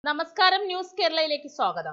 നമസ്കാരം ന്യൂസ് കേരളയിലേക്ക് സ്വാഗതം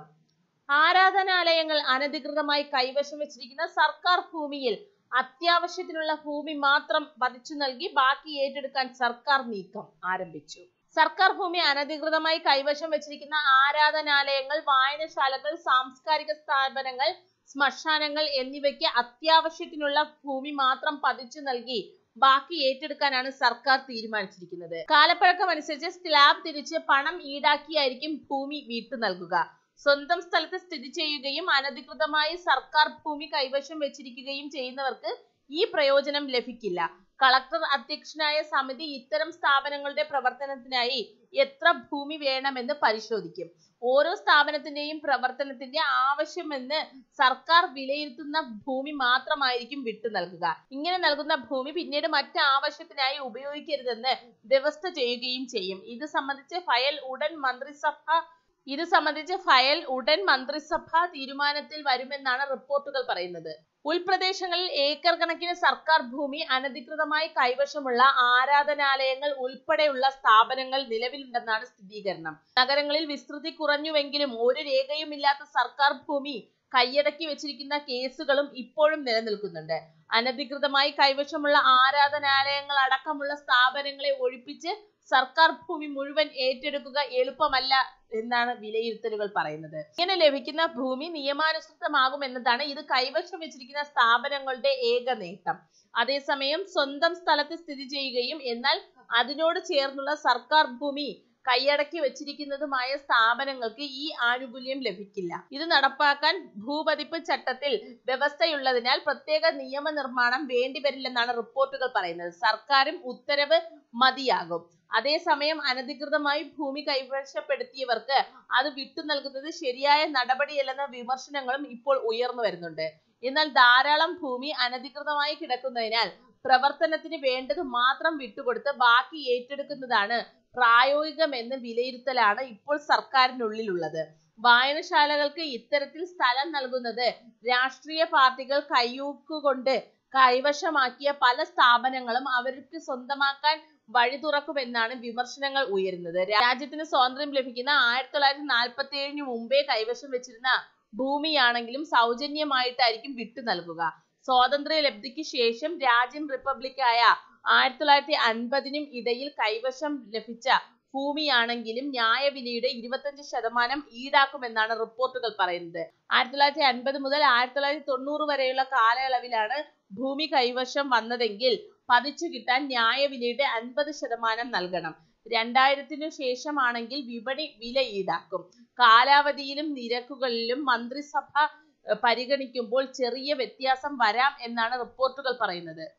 ആരാധനാലയങ്ങൾ അനധികൃതമായി കൈവശം വെച്ചിരിക്കുന്ന സർക്കാർ ഭൂമിയിൽ അത്യാവശ്യത്തിനുള്ള ഭൂമി മാത്രം പതിച്ചു നൽകി ബാക്കി ഏറ്റെടുക്കാൻ സർക്കാർ നീക്കം ആരംഭിച്ചു സർക്കാർ ഭൂമി അനധികൃതമായി കൈവശം വെച്ചിരിക്കുന്ന ആരാധനാലയങ്ങൾ വായനശാലകൾ സാംസ്കാരിക സ്ഥാപനങ്ങൾ ശ്മശാനങ്ങൾ എന്നിവയ്ക്ക് അത്യാവശ്യത്തിനുള്ള ഭൂമി മാത്രം പതിച്ചു നൽകി ബാക്കി ഏറ്റെടുക്കാനാണ് സർക്കാർ തീരുമാനിച്ചിരിക്കുന്നത് കാലപ്പഴക്കം അനുസരിച്ച് സ്ലാബ് തിരിച്ച് പണം ഈടാക്കിയായിരിക്കും ഭൂമി വീട്ടു നൽകുക സ്വന്തം സ്ഥലത്ത് സ്ഥിതി ചെയ്യുകയും അനധികൃതമായി സർക്കാർ ഭൂമി കൈവശം വെച്ചിരിക്കുകയും ചെയ്യുന്നവർക്ക് ഈ പ്രയോജനം ലഭിക്കില്ല കളക്ടർ അധ്യക്ഷനായ സമിതി ഇത്തരം സ്ഥാപനങ്ങളുടെ പ്രവർത്തനത്തിനായി എത്ര ഭൂമി വേണമെന്ന് പരിശോധിക്കും ഓരോ സ്ഥാപനത്തിന്റെയും പ്രവർത്തനത്തിന്റെ ആവശ്യമെന്ന് സർക്കാർ വിലയിരുത്തുന്ന ഭൂമി മാത്രമായിരിക്കും വിട്ടു നൽകുക ഇങ്ങനെ നൽകുന്ന ഭൂമി പിന്നീട് മറ്റ് ആവശ്യത്തിനായി ഉപയോഗിക്കരുതെന്ന് വ്യവസ്ഥ ചെയ്യുകയും ചെയ്യും ഇത് സംബന്ധിച്ച് ഫയൽ ഉടൻ മന്ത്രിസഭ ഇത് സംബന്ധിച്ച് ഫയൽ ഉടൻ മന്ത്രിസഭ തീരുമാനത്തിൽ വരുമെന്നാണ് റിപ്പോർട്ടുകൾ പറയുന്നത് ഉൾപ്രദേശങ്ങളിൽ ഏക്കർ കണക്കിന് സർക്കാർ ഭൂമി അനധികൃതമായി കൈവശമുള്ള ആരാധനാലയങ്ങൾ ഉൾപ്പെടെയുള്ള സ്ഥാപനങ്ങൾ നിലവിലുണ്ടെന്നാണ് സ്ഥിരീകരണം നഗരങ്ങളിൽ വിസ്തൃതി കുറഞ്ഞുവെങ്കിലും ഒരു രേഖയുമില്ലാത്ത സർക്കാർ ഭൂമി കൈയടക്കി വെച്ചിരിക്കുന്ന കേസുകളും ഇപ്പോഴും നിലനിൽക്കുന്നുണ്ട് അനധികൃതമായി കൈവശമുള്ള ആരാധനാലയങ്ങൾ അടക്കമുള്ള സ്ഥാപനങ്ങളെ ഒഴിപ്പിച്ച് സർക്കാർ ഭൂമി മുഴുവൻ ഏറ്റെടുക്കുക എളുപ്പമല്ല എന്നാണ് വിലയിരുത്തലുകൾ പറയുന്നത് ഇങ്ങനെ ലഭിക്കുന്ന ഭൂമി നിയമാനുസൃതമാകും എന്നതാണ് ഇത് കൈവശം വെച്ചിരിക്കുന്ന സ്ഥാപനങ്ങളുടെ ഏക നേട്ടം അതേസമയം സ്വന്തം സ്ഥലത്ത് സ്ഥിതി ചെയ്യുകയും എന്നാൽ അതിനോട് ചേർന്നുള്ള സർക്കാർ ഭൂമി കൈയടക്കി വെച്ചിരിക്കുന്നതുമായ സ്ഥാപനങ്ങൾക്ക് ഈ ആനുകൂല്യം ലഭിക്കില്ല ഇത് നടപ്പാക്കാൻ ഭൂപതിപ്പ് ചട്ടത്തിൽ വ്യവസ്ഥയുള്ളതിനാൽ പ്രത്യേക നിയമനിർമ്മാണം വേണ്ടിവരില്ലെന്നാണ് റിപ്പോർട്ടുകൾ പറയുന്നത് സർക്കാരും ഉത്തരവ് മതിയാകും അതേസമയം അനധികൃതമായി ഭൂമി കൈവശപ്പെടുത്തിയവർക്ക് അത് വിട്ടു നൽകുന്നത് ശരിയായ നടപടിയല്ലെന്ന വിമർശനങ്ങളും ഇപ്പോൾ ഉയർന്നു വരുന്നുണ്ട് എന്നാൽ ധാരാളം ഭൂമി അനധികൃതമായി കിടക്കുന്നതിനാൽ പ്രവർത്തനത്തിന് വേണ്ടത് മാത്രം വിട്ടുകൊടുത്ത് ബാക്കി ഏറ്റെടുക്കുന്നതാണ് പ്രായോഗികമെന്ന് വിലയിരുത്തലാണ് ഇപ്പോൾ സർക്കാരിനുള്ളിലുള്ളത് വായനശാലകൾക്ക് ഇത്തരത്തിൽ സ്ഥലം നൽകുന്നത് രാഷ്ട്രീയ പാർട്ടികൾ കയ്യൂക്കുകൊണ്ട് കൈവശമാക്കിയ പല സ്ഥാപനങ്ങളും അവർക്ക് സ്വന്തമാക്കാൻ വഴി തുറക്കുമെന്നാണ് വിമർശനങ്ങൾ ഉയരുന്നത് രാജ്യത്തിന് സ്വാതന്ത്ര്യം ലഭിക്കുന്ന ആയിരത്തി തൊള്ളായിരത്തി നാൽപ്പത്തി ഏഴിന് മുമ്പേ കൈവശം വെച്ചിരുന്ന ഭൂമിയാണെങ്കിലും സൗജന്യമായിട്ടായിരിക്കും വിട്ടു നൽകുക സ്വാതന്ത്ര്യ ലബ്ധിക്ക് ശേഷം രാജ്യം റിപ്പബ്ലിക്കായ ആയിരത്തി തൊള്ളായിരത്തി അൻപതിനും ഇടയിൽ കൈവശം ലഭിച്ച ഭൂമിയാണെങ്കിലും ന്യായവിലയുടെ ഇരുപത്തഞ്ച് ശതമാനം ഈടാക്കുമെന്നാണ് റിപ്പോർട്ടുകൾ പറയുന്നത് ആയിരത്തി തൊള്ളായിരത്തി അൻപത് മുതൽ ആയിരത്തി തൊള്ളായിരത്തി തൊണ്ണൂറ് വരെയുള്ള കാലയളവിലാണ് ഭൂമി കൈവശം വന്നതെങ്കിൽ പതിച്ചു കിട്ടാൻ ന്യായവിലയുടെ അൻപത് ശതമാനം നൽകണം രണ്ടായിരത്തിനു ശേഷമാണെങ്കിൽ വിപണി വില ഈടാക്കും കാലാവധിയിലും നിരക്കുകളിലും മന്ത്രിസഭ പരിഗണിക്കുമ്പോൾ ചെറിയ വ്യത്യാസം വരാം എന്നാണ് റിപ്പോർട്ടുകൾ പറയുന്നത്